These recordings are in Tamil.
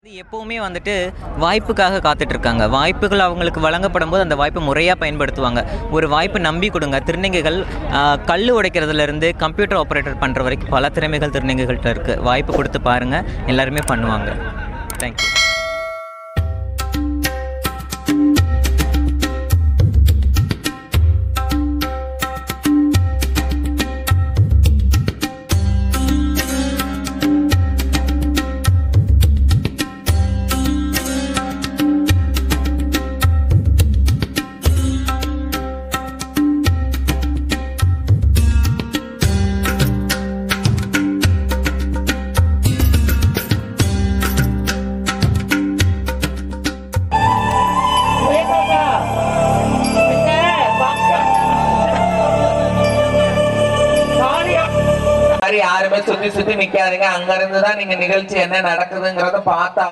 இது எப்பவுமே வந்துட்டு வாய்ப்புக்காக காத்துட்டு இருக்காங்க வாய்ப்புகள் அவங்களுக்கு வழங்கப்படும் போது அந்த வாய்ப்பை முறையாக பயன்படுத்துவாங்க ஒரு வாய்ப்பு நம்பி கொடுங்க திருநங்கைகள் ஆஹ், கல் உடைக்கிறதுல இருந்து கம்ப்யூட்டர் ஆப்ரேட்டர் பண்ணுற வரைக்கும் பல திறமைகள் திருநங்கைகள்கிட்ட இருக்குது வாய்ப்பு கொடுத்து பாருங்கள் எல்லாருமே பண்ணுவாங்க தேங்க்யூ மாதிரி யாருமே சுத்தி சுத்தி நிக்காதீங்க அங்க இருந்து தான் நீங்க நிகழ்ச்சி என்ன நடக்குதுங்கிறத பார்த்தா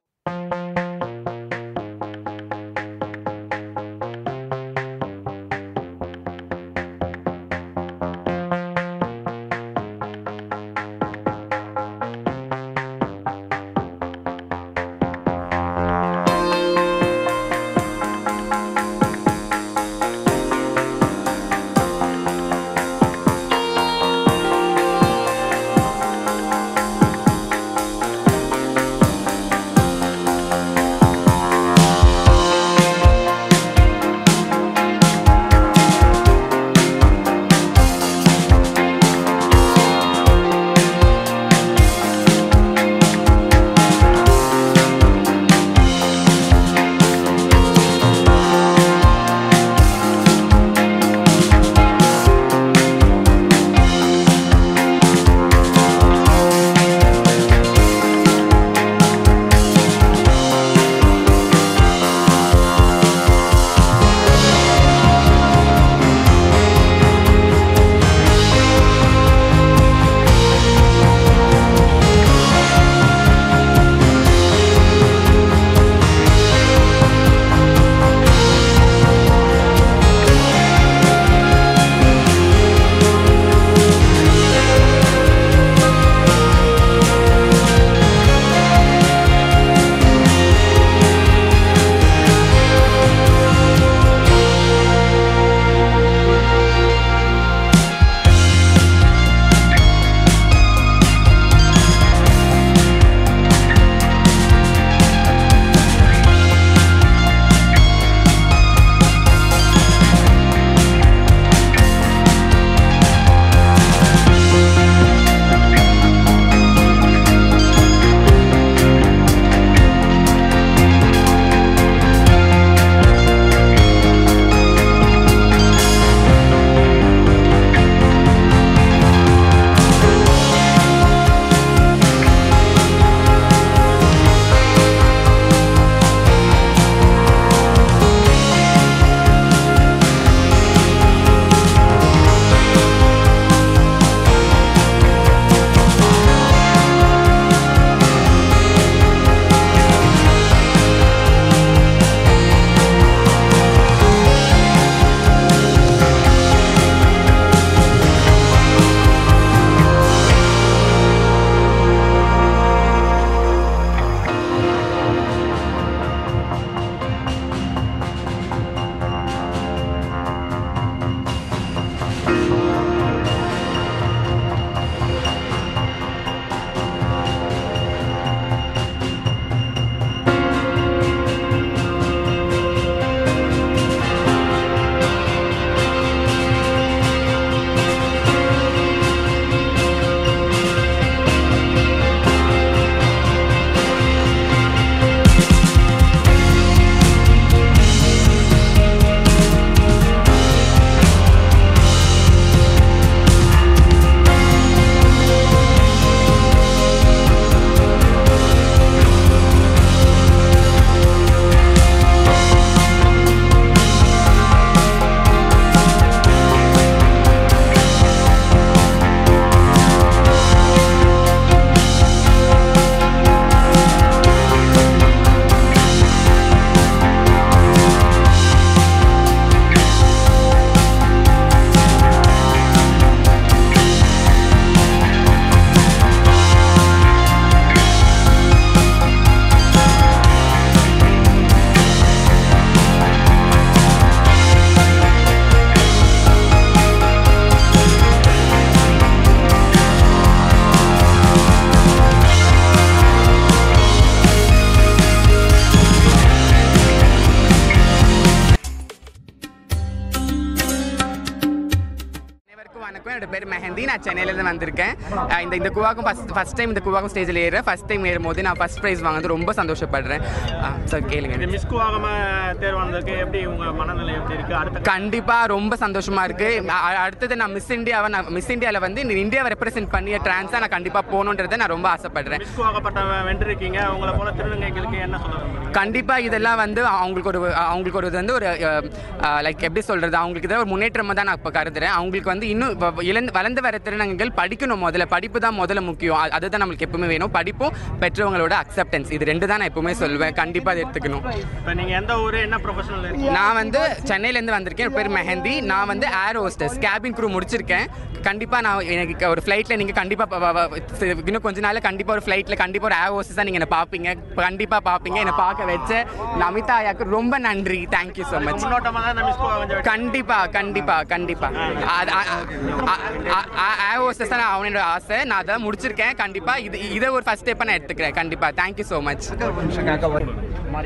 பேர் மெஹந்தி நான் சென்னையிலேருந்து வந்திருக்கேன் அஹ் இந்த இந்த குவாக்கும் ஃபஸ்ட் ஃபஸ்ட் டைம் இந்த குவாக்கும் ஸ்டேஜில் ஏறுறேன் ஃபஸ்ட் டைம் ஏறும்போது நான் ஃபஸ்ட் ப்ரைஸ் வாங்குறது ரொம்ப சந்தோஷப்படுறேன் சார் கேளுங்க இந்த மிஸ் குவாகம தேர்வானதுக்கு எப்படி உங்க மனநிலை எப்படி இருக்கு அடுத்த கண்டிப்பாக ரொம்ப சந்தோஷமாக இருக்குது அடுத்தது நான் மிஸ் இந்தியாவை நான் மிஸ் இந்தியாவில் வந்து இந்த இந்தியாவை ரெப்ரசென்ட் பண்ணிய ட்ரான்ஸாக நான் கண்டிப்பாக போகணுன்றதை நான் ரொம்ப ஆசைப்படுறேன் மிஸ் குவாகப்பட்ட வென்றிருக்கீங்க உங்களை போல திருநங்கைகளுக்கு என்ன சொல்ல விரும்புறீங்க கண்டிப்பாக இதெல்லாம் வந்து அவங்களுக்கு ஒரு அவங்களுக்கு ஒரு இது வந்து ஒரு லைக் எப்படி சொல்கிறது அவங்களுக்கு இதை ஒரு முன்னேற்றமாக தான் நான் இப்போ கருதுறேன் அவங்களுக்கு வந்து இன்னும் வ- இழந்து வளர்ந்து வர திருநங்கைகள் படிக்கணும் முதல்ல படிப்பு தான் முதல்ல முக்கியம் அது- அதுதான் நம்மளுக்கு எப்பவுமே வேணும் படிப்பும் பெற்றவங்களோட அக்செப்டன்ஸ் இது ரெண்டு தான் நான் எப்பவுமே சொல்வேன் கண்டிப்பாக அதை எடுத்துக்கணும் இப்போ நீங்க எந்த ஊரு என்ன ப்ரொஃபஷனல் இருக்கீங்க நான் வந்து சென்னையிலேருந்து வந்திருக்கேன் என் பேர் மெஹந்தி நான் வந்து ஏர் ஹோஸ்டஸ் கேபின் க்ரூ முடிச்சிருக்கேன் கண்டிப்பாக நான் எனக்கு ஒரு ஃப்ளைட்டில் நீங்கள் கண்டிப்பாக இன்னும் கொஞ்ச நாள் கண்டிப்பாக ஒரு ஃப்ளைட்டில் கண்டிப்பாக ஒரு ஏர் ஹோஸ்டஸாக நீங்கள் என்னை பார்ப்பீங்க கண்டிப்பாக பார்ப்பீங்க என்னை பார்க்க வச்ச நமிதா ஐயாக்கு ரொம்ப நன்றி தேங்க்யூ ஸோ மச் முன்னோட்டமா தான் இந்த மிஸ் குவா கொஞ்சம் கண்டிப்பா கண்டிப்பா கண்டிப்பா ஏர் ஹோஸ்டஸ் தான் அவனோட ஆசை நான் அதை முடிச்சிருக்கேன் கண்டிப்பா இது இதை ஒரு ஃபர்ஸ்ட் ஸ்டெப்பாக நான் எடுத்துக்கிறேன் கண்டிப்பா தேங்க்யூ ஸோ மச் மாறி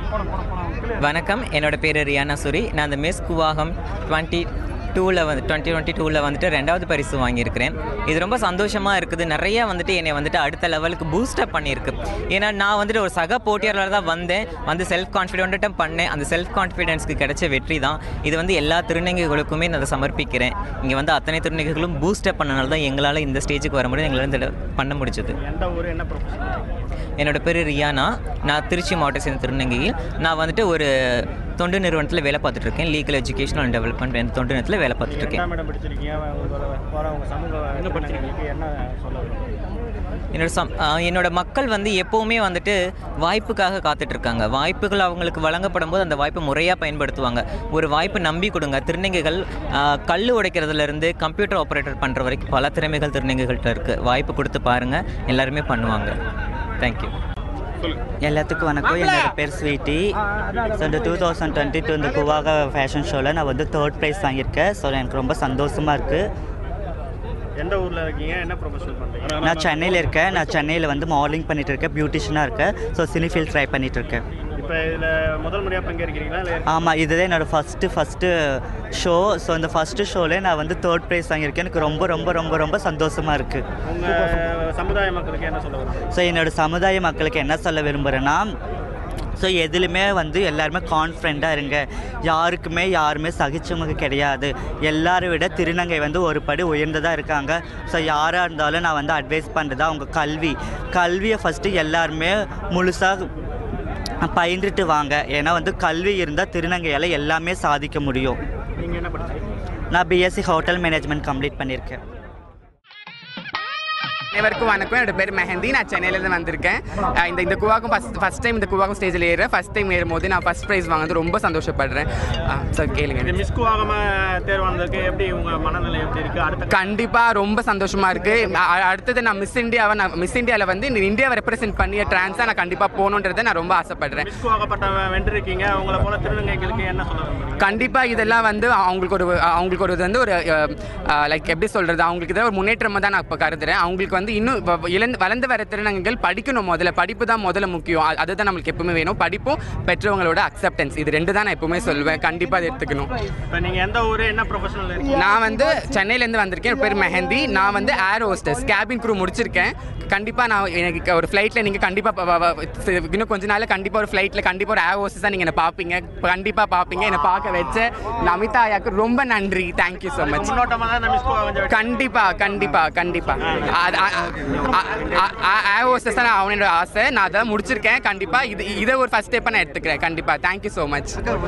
வணக்கம் என்னோட பேர் ரியானா சுரி நான் அந்த மிஸ் குவாகம் டுவெண்ட்டி டூவில் வந்து டுவெண்ட்டி டுவெண்ட்டி டூவில் வந்துட்டு ரெண்டாவது பரிசு வாங்கியிருக்கிறேன் இது ரொம்ப சந்தோஷமாக இருக்குது நிறைய வந்துட்டு என்னை வந்துட்டு அடுத்த லெவலுக்கு பூஸ்டப் பண்ணியிருக்கு ஏன்னா நான் வந்துட்டு ஒரு சக போட்டியாளர் தான் வந்தேன் வந்து செல்ஃப் கான்ஃபிடென்ட்டும் பண்ணேன் அந்த செல்ஃப் கான்ஃபிடென்ஸ்க்கு கிடைச்ச வெற்றி தான் இது வந்து எல்லா திருநங்கைகளுக்குமே நான் அதை சமர்ப்பிக்கிறேன் இங்கே வந்து அத்தனை திருநங்கைகளும் பூஸ்டப் பண்ணனால தான் எங்களால் இந்த ஸ்டேஜுக்கு வர முடியும் எங்களால் இந்த பண்ண முடிஞ்சது எந்த ஊரு என்ன ப்ரொஃபஷனல் என்னோட பேர் ரியானா நான் திருச்சி மாவட்டத்தை சேர்ந்த திருநங்கையில் நான் வந்துட்டு ஒரு தொண்டு நிறுவனத்தில் வேலை பார்த்துட்டு இருக்கேன் லீகல் எஜுகேஷன் அண்ட் டெவலப்மெண்ட் என்ற தொண்டு நிறுவனத்தில் வேலை பார்த்துட்டு இருக்கேன் ரெண்டாம் இடம் பிடிச்சிருக்கீங்க உங்களோட போற உங்க சமூக என்ன படிச்சிருக்கீங்க என்ன சொல்ல விரும்புறீங்க என்னோட சம் ஆஹ் என்னோட மக்கள் வந்து எப்போவுமே வந்துட்டு வாய்ப்புக்காக காத்துட்டு இருக்காங்க வாய்ப்புகள் அவங்களுக்கு வழங்கப்படும் போது அந்த வாய்ப்பை முறையாக பயன்படுத்துவாங்க ஒரு வாய்ப்பு நம்பி கொடுங்க திருநங்கைகள் ஆஹ் கல் உடைக்கிறதுலேருந்து கம்ப்யூட்டர் ஆப்ரேட்டர் பண்ணுற வரைக்கும் பல திறமைகள் திருநங்கைகள்கிட்ட இருக்குது வாய்ப்பு கொடுத்து பாருங்கள் எல்லாருமே பண்ணுவாங்க தேங்க்யூ எல்லாத்துக்கும் வணக்கம் என்னோட பேர் ஸ்வீட்டி ஸோ இந்த டூ தௌசண்ட் டுவெண்ட்டி டூ இந்த குவாக ஃபேஷன் ஷோவில் நான் வந்து தேர்ட் ப்ரைஸ் வாங்கியிருக்கேன் ஸோ எனக்கு ரொம்ப சந்தோஷமாக இருக்குது எந்த ஊர்ல இருக்கீங்க என்ன ப்ரொஃபஷனல் பண்றீங்க நான் சென்னையில் இருக்கேன் நான் சென்னையில் வந்து மாடலிங் பண்ணிட்டு இருக்கேன் பியூட்டிஷியனாக இருக்கேன் ஸோ சினிஃபீல் ட்ரை பண்ணிட்டு இருக்கேன் இப்போ இதுல முதல் முறையா பங்கேற்கிறீங்களா இல்லை ஆமாம் இதுதான் என்னோடய ஃபஸ்ட்டு ஃபஸ்ட்டு ஷோ ஸோ இந்த ஃபஸ்ட்டு ஷோவில் நான் வந்து தேர்ட் ப்ரைஸ் வாங்கியிருக்கேன் எனக்கு ரொம்ப ரொம்ப ரொம்ப ரொம்ப சந்தோஷமாக இருக்குது உங்க சமுதாய மக்களுக்கு என்ன சொல்ல விரும்புறீங்க ஸோ என்னோட சமுதாய மக்களுக்கு என்ன சொல்ல விரும்புகிறேன்னா ஸோ எதுலையுமே வந்து எல்லாருமே கான்ஃபிடண்ட்டாக இருங்க யாருக்குமே யாருமே சகிச்சவங்க கிடையாது எல்லாரை விட திருநங்கை வந்து ஒரு படி உயர்ந்ததாக இருக்காங்க ஸோ யாராக இருந்தாலும் நான் வந்து அட்வைஸ் பண்ணுறது அவங்க கல்வி கல்வியை ஃபஸ்ட்டு எல்லாருமே முழுசாக பயின்றுட்டு வாங்க ஏன்னா வந்து கல்வி இருந்தால் திருநங்கையால் எல்லாமே சாதிக்க முடியும் நீங்க என்ன படிச்சிருக்கீங்க நான் பிஎஸ்சி ஹோட்டல் மேனேஜ்மெண்ட் கம்ப்ளீட் பண்ணியிருக்கேன் அனைவருக்கும் வணக்கம் என்னோட பேர் மெஹந்தி நான் சென்னையிலேருந்து வந்திருக்கேன் அஹ் இந்த இந்த குவாக்கும் ஃபஸ்ட் ஃபஸ்ட் டைம் இந்த குவாக்கும் ஸ்டேஜில் ஏறுறேன் ஃபஸ்ட் டைம் ஏறும்போது நான் ஃபஸ்ட் ப்ரைஸ் வாங்குறது ரொம்ப சந்தோஷப்படுறேன் சார் கேளுங்க இந்த மிஸ் குவாகம தேர்வானதுக்கு எப்படி உங்க மனநிலை எப்படி இருக்கு அடுத்த கண்டிப்பாக ரொம்ப சந்தோஷமாக இருக்குது அடுத்தது நான் மிஸ் இந்தியாவை நான் மிஸ் இந்தியாவில் வந்து இந்த இந்தியாவை ரெப்ரசென்ட் பண்ணிய ட்ரான்ஸாக நான் கண்டிப்பாக போகணுன்றதை நான் ரொம்ப ஆசைப்படுறேன் மிஸ் குவாகப்பட்ட வென்றிருக்கீங்க உங்களை போல திருநங்கைகளுக்கு என்ன சொல்ல விரும்புறீங்க கண்டிப்பாக இதெல்லாம் வந்து அவங்களுக்கு ஒரு அவங்களுக்கு ஒரு இது வந்து ஒரு லைக் எப்படி சொல்கிறது அவங்களுக்கு இதை ஒரு முன்னேற்றமாக தான் நான் இப்போ கருதுறேன் அவங்களுக்கு வந்து இன்னும் வ- இழந்து வளர்ந்து வர திருநங்கைகள் படிக்கணும் முதல்ல படிப்பு தான் முதல்ல முக்கியம் அது- அதுதான் நம்மளுக்கு எப்பவுமே வேணும் படிப்பும் பெற்றவங்களோட அக்செப்டன்ஸ் இது ரெண்டு தான் நான் எப்பவுமே சொல்வேன் கண்டிப்பாக அதை எடுத்துக்கணும் இப்போ நீங்க எந்த ஊரு என்ன ப்ரொஃபஷனல் இருக்கீங்க நான் வந்து சென்னையிலேருந்து வந்திருக்கேன் என் பேர் மெஹந்தி நான் வந்து ஏர் ஹோஸ்டஸ் கேபின் க்ரூ முடிச்சிருக்கேன் கண்டிப்பாக நான் எனக்கு ஒரு ஃப்ளைட்டில் நீங்கள் கண்டிப்பாக இன்னும் கொஞ்ச நாள் கண்டிப்பாக ஒரு ஃப்ளைட்டில் கண்டிப்பாக ஒரு ஏர் ஹோஸ்டஸாக நீங்கள் என்னை பார்ப்பீங்க கண்டிப்பாக பார்ப்பீங்க என்னை பார்க்க வச்ச நமிதா ஐயாக்கு ரொம்ப நன்றி தேங்க்யூ ஸோ மச் முன்னோட்டமா தான் இந்த மிஸ் குவா கொஞ்சம் கண்டிப்பா கண்டிப்பா கண்டிப்பா அது ஏர் ஹோஸ்டஸ் தான் அவனோட ஆசை நான் அதை முடிச்சிருக்கேன் கண்டிப்பா இது இதை ஒரு ஃபர்ஸ்ட் ஸ்டெப்பாக நான் எடுத்துக்கிறேன் கண்டிப்பா தேங்க்யூ ஸோ மச்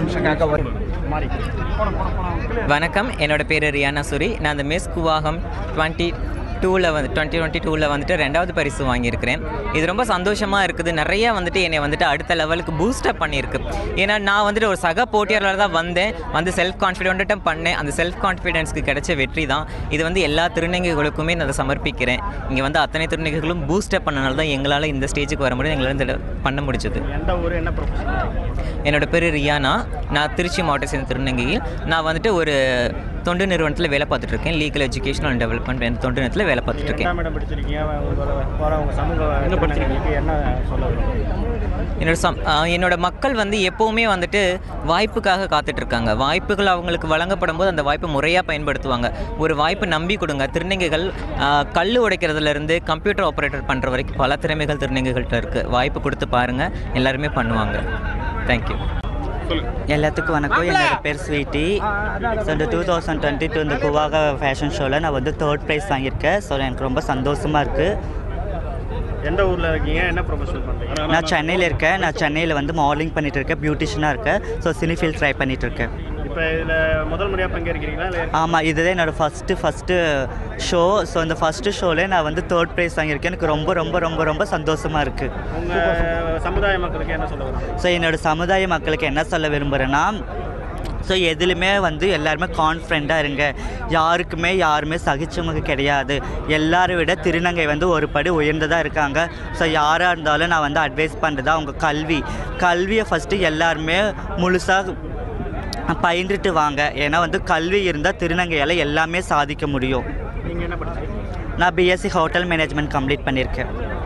மாறி வணக்கம் என்னோட பேர் ரியானா சுரி நான் அந்த மிஸ் குவாகம் டுவெண்ட்டி டூவில் வந்து டுவெண்ட்டி டுவெண்ட்டி டூவில் வந்துட்டு ரெண்டாவது பரிசு வாங்கியிருக்கிறேன் இது ரொம்ப சந்தோஷமாக இருக்குது நிறைய வந்துட்டு என்னை வந்துட்டு அடுத்த லெவலுக்கு பூஸ்டப் பண்ணியிருக்கு ஏன்னா நான் வந்துட்டு ஒரு சக போட்டியாளர் தான் வந்தேன் வந்து செல்ஃப் கான்ஃபிடென்ட்டும் பண்ணேன் அந்த செல்ஃப் கான்ஃபிடென்ஸ்க்கு கிடைச்ச வெற்றி தான் இது வந்து எல்லா திருநங்கைகளுக்குமே நான் அதை சமர்ப்பிக்கிறேன் இங்கே வந்து அத்தனை திருநங்கைகளும் பூஸ்டப் பண்ணனால தான் எங்களால் இந்த ஸ்டேஜுக்கு வர முடியும் எங்களால் இந்த பண்ண முடிஞ்சது எந்த ஊரு என்ன ப்ரொஃபஷனல் என்னோட பேர் ரியானா நான் திருச்சி மாவட்டத்தை சேர்ந்த திருநங்கையில் நான் வந்துட்டு ஒரு தொண்டு நிறுவனத்தில் வேலை பார்த்துட்டு இருக்கேன் லீகல் எஜுகேஷன் அண்ட் டெவலப்மெண்ட் என்ற தொண்டு நிறுவனத்தில் வேலை பார்த்துட்டு இருக்கேன் ரெண்டாம் இடம் பிடிச்சிருக்கீங்க உங்களோட போற உங்க சமூக என்ன படிச்சிருக்கீங்க என்ன சொல்ல விரும்புறீங்க என்னோட சம் ஆஹ் என்னோட மக்கள் வந்து எப்போவுமே வந்துட்டு வாய்ப்புக்காக காத்துட்ருக்காங்க வாய்ப்புகள் அவங்களுக்கு வழங்கப்படும் போது அந்த வாய்ப்பை முறையாக பயன்படுத்துவாங்க ஒரு வாய்ப்பு நம்பி கொடுங்க திருநங்கைகள் ஆஹ் கல் உடைக்கிறதுலேருந்து கம்ப்யூட்டர் ஆப்ரேட்டர் பண்ணுற வரைக்கும் பல திறமைகள் திருநங்கைகள்கிட்ட இருக்குது வாய்ப்பு கொடுத்து பாருங்கள் எல்லாருமே பண்ணுவாங்க தேங்க்யூ எல்லாத்துக்கும் வணக்கம் என்னோட பேர் ஸ்வீட்டி ஸோ இந்த டூ தௌசண்ட் டுவெண்ட்டி டூ இந்த குவாக ஃபேஷன் ஷோவில் நான் வந்து தேர்ட் ப்ரைஸ் வாங்கியிருக்கேன் ஸோ எனக்கு ரொம்ப சந்தோஷமாக இருக்குது எந்த ஊரில் இருக்கீங்க என்ன ப்ரொஃபஷனல் பண்ணுறீங்க நான் சென்னையில் இருக்கேன் நான் சென்னையில் வந்து மாடலிங் பண்ணிட்டு இருக்கேன் பியூட்டிஷனாக இருக்கேன் ஸோ சினிஃபீல் ட்ரை பண்ணிட்டு இருக்கேன் இப்போ இதில் முதல் முறையாக பங்கேற்கிறீங்களா இல்லை ஆமாம் இதுதான் என்னோட ஃபஸ்ட்டு ஃபஸ்ட்டு ஷோ ஸோ இந்த ஃபஸ்ட்டு ஷோவில் நான் வந்து தேர்ட் ப்ரைஸ் வாங்கியிருக்கேன் எனக்கு ரொம்ப ரொம்ப ரொம்ப ரொம்ப சந்தோஷமாக இருக்குது உங்கள் சமுதாய மக்களுக்கு என்ன சொல்ல விரும்புறீங்க ஸோ என்னோட சமுதாய மக்களுக்கு என்ன சொல்ல விரும்புகிறேன்னா ஸோ எதுலையுமே வந்து எல்லாருமே கான்ஃபிடண்ட்டாக இருங்க யாருக்குமே யாருமே சகிச்சவங்க கிடையாது எல்லாரை விட திருநங்கை வந்து ஒரு படி உயர்ந்ததாக இருக்காங்க ஸோ யாராக இருந்தாலும் நான் வந்து அட்வைஸ் பண்ணுறது அவங்க கல்வி கல்வியை ஃபஸ்ட்டு எல்லாருமே முழுசாக பயின்றுட்டு வாங்க ஏன்னா வந்து கல்வி இருந்தால் திருநங்கையால் எல்லாமே சாதிக்க முடியும் நீங்கள் என்ன படிச்சீங்க நான் பிஎஸ்சி ஹோட்டல் மேனேஜ்மெண்ட் கம்ப்ளீட் பண்ணியிருக்கேன்